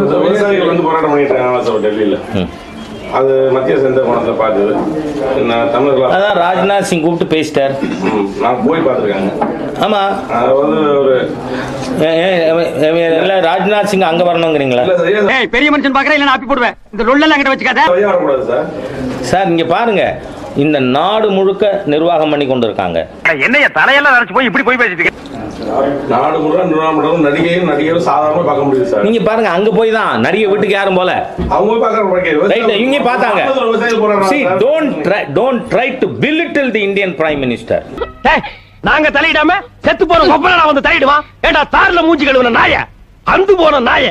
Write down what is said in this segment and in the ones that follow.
விவசாயிகள் வந்து போராட்டம் பண்ணிட்டு இருக்காங்க சார் டெல்லியில அது மத்திய சேர்ந்த கோணத்தை பார்க்குது நான் தமிழர்களா அதான் ராஜ்நாத் சிங் கூப்பிட்டு பேசிட்டார் ம், நான் போய் பார்த்துருக்காங்க ஆமா அது வந்து ஒரு ஏ- ஏ- ஏ- இல்ல ராஜ்நாத் சிங் அங்க வரணுங்கிறீங்களா இல்ல சரியா ஏய் பெரிய மனுஷன் பாக்குறேன் இல்ல ஆப்பி போடுவேன் இந்த ரொல்லெல்லாம் கிட்ட வச்சுக்காத சரியா வரக்கூடாது சார் சார் இங்க பாருங்க இந்த நாடு முழுக்க நிர்வாகம் பண்ணி கொண்டு இருக்காங்க என்னைய தலையெல்லாம் நினைச்சு போய் இப்படி போய் பேசிட்டு இருக்க? நாடு முழுவதும் நிர்வாகம் பண்றவங்க நடிகையும் நடிகரும் சாதாரணமா பார்க்க முடியுது சார் நீங்க பாருங்க அங்க போய் தான் நிறைய வீட்டுக்கு யாரும் போல அவங்க போய் பார்க்கற ரைட் இவங்க பார்த்தாங்க விவசாயிகள் போராடுறாங்க see sir. don't try don't try to belittle the indian prime minister டேய், நாங்க தலையிடாம செத்து போன கொப்பனா வந்து தலையிடுவான் ஏண்டா தார்ல மூஞ்சி கழுவுன நாய அந்து போன நாய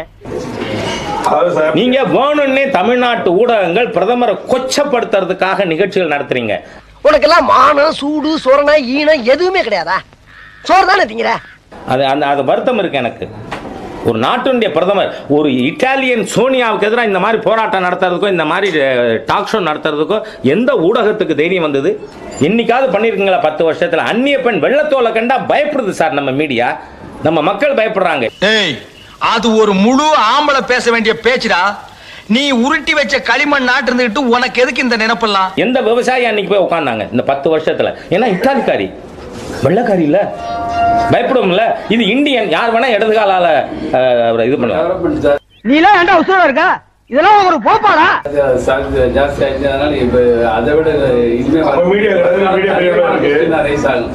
அதாவது சார் நீங்க வேணும்னே தமிழ்நாட்டு ஊடகங்கள் பிரதமரை கொச்சப்படுத்துறதுக்காக நிகழ்ச்சிகள் நடத்துறீங்க உனக்கெல்லாம் மானம் சூடு சொரணை ஈனம் எதுவுமே கிடையாதா சோறு தானே திங்கிற அது அந்த அது வருத்தம் இருக்கு எனக்கு ஒரு நாட்டினுடைய பிரதமர் ஒரு இட்டாலியன் சோனியாவுக்கு எதிராக இந்த மாதிரி போராட்டம் நடத்துறதுக்கோ இந்த மாதிரி டாக் ஷோ நடத்துறதுக்கோ எந்த ஊடகத்துக்கு தைரியம் வந்தது என்னைக்காவது பண்ணிருக்கீங்களா பத்து வருஷத்துல அந்நிய பெண் வெள்ளத்தோலை கண்டா பயப்படுது சார் நம்ம மீடியா நம்ம மக்கள் பயப்படுறாங்க ஏய் அது ஒரு முழு ஆம்பளை பேச வேண்டிய பேச்சுடா நீ உருட்டி வச்ச களிமண் நாட்டு இருந்துகிட்டு உனக்கு எதுக்கு இந்த நினைப்பெல்லாம் எந்த விவசாயி அன்னைக்கு போய் உட்கார்ந்தாங்க இந்த பத்து வருஷத்துல ஏன்னா இத்தாலிக்காரி வெள்ளக்காரி இல்ல பயப்படுவோம்ல இது இந்தியன் யார் வேணா இடது காலால அஹ், அவரை இது பண்ணுவாங்க நீ எல்லாம் ஏன்டா உசுரோட இருக்கா இதெல்லாம் ஒரு போப்பாடா ஜாஸ்தி ஆயிடுச்சு இப்ப அதை விட இனிமே அப்ப மீடியா கிடையாது மீடியா பெரிய இருக்கு ரைஸ் ஆகும்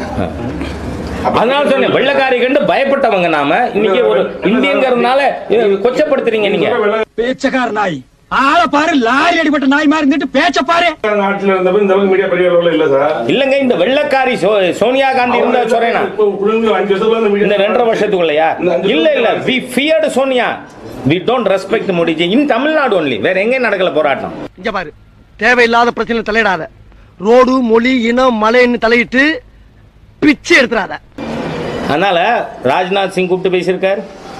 அதனால சொன்னேன் வெள்ளக்காரி கண்டு பயப்பட்டவங்க நாம இன்னைக்கு ஒரு இந்தியங்கிறதுனால இதை கொச்சப்படுத்துறீங்க நீங்க பேச்சக்கார நாய் ஆள பாரு லாரி அடிபட்ட நாய் மாதிரி இருந்துட்டு பேச்ச பாரு நாட்டுல இருந்தப்ப இந்த அளவுக்கு மீடியா பெரிய அளவுல இல்ல சார் இல்லங்க இந்த வெள்ளக்காரி சோ- சோனியா காந்தி இருந்தா சொல்றேனா இப்போ புரிஞ்சு அஞ்சு வருஷத்துல இந்த மீடியா இந்த ரெண்டரை வருஷத்துக்குள்ளயா இந்த அஞ்சு இல்ல இல்ல we feared Sonia we don't respect Modiji in Tamil Nadu only வேற எங்க நடக்கல போராட்டம் இங்க பாரு தேவையில்லாத பிரச்சனை தலையிடாத ரோடு மொழி இனம் மலைன்னு தலையிட்டு பிச்சை எடுத்துறாத அதனால ராஜ்நாத் சிங் கூப்பிட்டு பேசியிருக்கார்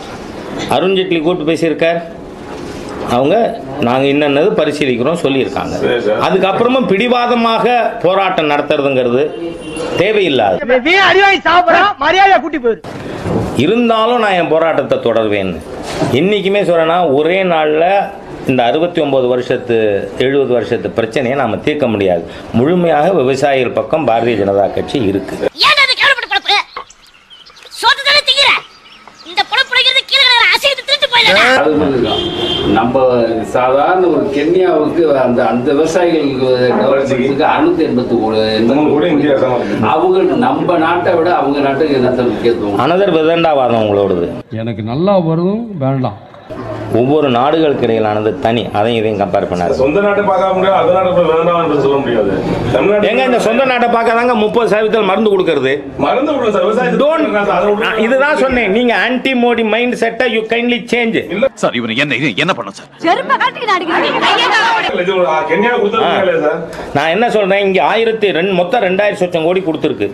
அருண் ஜேட்லி கூப்பிட்டு பேசியிருக்கார் அவங்க நாங்க என்னென்னது பரிசீலிக்கிறோம் சொல்லியிருக்காங்க சரி, சார். அதுக்கப்புறமும் பிடிவாதமாக போராட்டம் நடத்துறதுங்கிறது தேவையில்லாது நீ அடிவாங்கி சாப்பிடறா மரியாதையா கூட்டி போயிரு இருந்தாலும் நான் என் போராட்டத்தை தொடர்வேன்னு இன்னைக்குமே சொல்றேன்னா ஒரே நாளில் இந்த அறுபத்தி ஒன்பது வருஷத்து எழுபது வருஷத்து பிரச்சனையை நாம தீர்க்க முடியாது முழுமையாக விவசாயிகள் பக்கம் பாரதிய ஜனதா கட்சி இருக்கு ஏன் அதை கேவலப்பட்டு பொழப்பு சோத்து தானே திங்கிற இந்த பொழப்புழைக்கிறது கீழே கிடக்கிற அசைத்து திருட்டு போயிடல அது பண்ணிருக்கோம். நம்ம சாதாரண ஒரு கென்யாவுக்கு அந்த அந்த விவசாயிகளுக்கு கவர்மெண்ட்டுக்கு அறுநூத்தி எண்பத்தி மூணு கூட இந்தியா அரசாங்கம் இருக்கு. அவங்க நம்ம நாட்டை விட அவங்க நாட்டுக்கு என்னத்தை முக்கியத்துவம் அனதர் விதண்டாவாதம் உங்களோடது எனக்கு நல்லா வரும் வேண்டாம் ஒவ்வொரு நாடுகளுக்கு இடையிலானது தனி அதையும் இதையும் கம்பேர் பண்ணாது சொந்த நாட்டை பார்க்க முடியாது அது நாட்டை போய் வேண்டாம் என்று சொல்ல முடியாது தமிழ்நாடு எங்க இந்த சொந்த நாட்டை பார்க்கறாங்க முப்பது சதவீதத்தில் மருந்து கொடுக்கறது மறந்து விடுங்க சார் விவசாயத்தை Don't- அதை விட்டுருங்க. நான் இதுதான் சொன்னேன் நீங்க ஆன்டி மோடி மைண்ட் செட்டை யூ கைண்ட்லி சேஞ்ச் சார் இவன் என்ன இது என்ன பண்ண சார் செருப்ப காட்டுக்கு அடிக்கிறீங்க கையை காலம் இது ஒரு, ஆ, கென்யா கொடுத்துருக்கீங்க இல்லையா சார் நான் என்ன சொல்றேன் இங்க ஆயிரத்தி ரெண்டு மொத்தம் ரெண்டாயிரம் சொச்சம் கோடி கொடுத்துருக்கு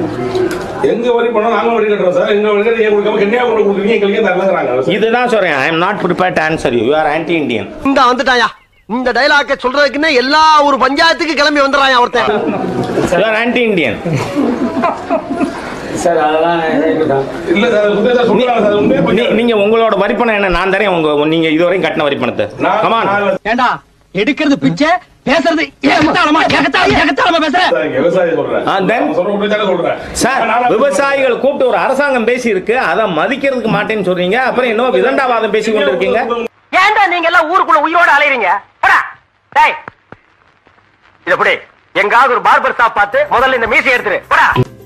எங்க வரி பண்ணோம் நாங்க வரி கட்டுறோம் சார் எங்க வரி கட்டி ஏன் கொடுக்காம கென்யா கொண்டு கொடுக்குறீங்க எங்களுக்கு ஏன் தரலங்கிறாங்க இதுதான் சொல்றேன் I am not prepare to answer you you are anti Indian இந்த வந்துட்டாயா இந்த டைலாக்க சொல்றதுக்குன்னு எல்லா ஒரு பஞ்சாயத்துக்கு கிளம்பி வந்துடுறான் ஒருத்தன் you are anti Indian sir அதெல்லாம் இருக்கட்டும். இல்ல சார் உண்மையா சார் சொல்றாங்க சார் உண்மையா நீ- நீங்க உங்களோட வரிப்பணம் என்ன நான் தரேன் உங்க நீங்க இதுவரையும் கட்டின வரிப்பணத்தை நான் கமான் நான் ஏண்டா எடுக்கிறது பிச்சை பேசுறது ஏகத்தாளமா ஏகத்தாளமா ஏகத்தாளமா பேசுற சார், இங்க விவசாயி சொல்றேன் ஆ, then? அவங்க சொல்ற குற்றச்சாட்டை சொல்றேன் சார் நான் விவசாயிகள் கூப்பிட்டு ஒரு அரசாங்கம் பேசி இருக்கு அதை மதிக்கிறதுக்கு மாட்டேன்னு சொல்றீங்க அப்புறம் என்ன விதண்டாவாதம் பேசி கொண்டு இருக்கீங்க ஏன்டா நீங்க எல்லாம் ஊருக்குள்ள உயிரோட அலையறீங்க போடா டேய் இத புடி எங்காவது ஒரு பார்பர் ஷாப் பார்த்து முதல்ல இந்த மீசை எடுத்துரு போடா